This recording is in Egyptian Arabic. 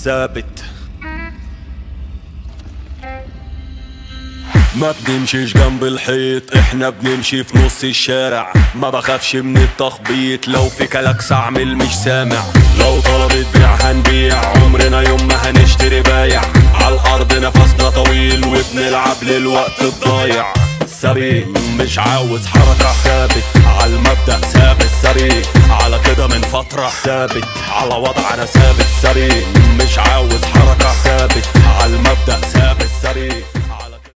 ثابت ما بنمشيش جنب الحيط احنا بنمشي في نص الشارع ما بخافش من التخبيط لو في كلاكس اعمل مش سامع لو طلبت بيع هنبيع عمرنا يوم ما هنشتري بايع على الارض نفسنا طويل وبنلعب للوقت الضايع سريع مش عاوز حركة ثابت على المبدأ ثابت سريع على كده من فترة ثابت على وضع انا ثابت سريع مش عاوز حركة ثابت على المبدأ ثابت سريع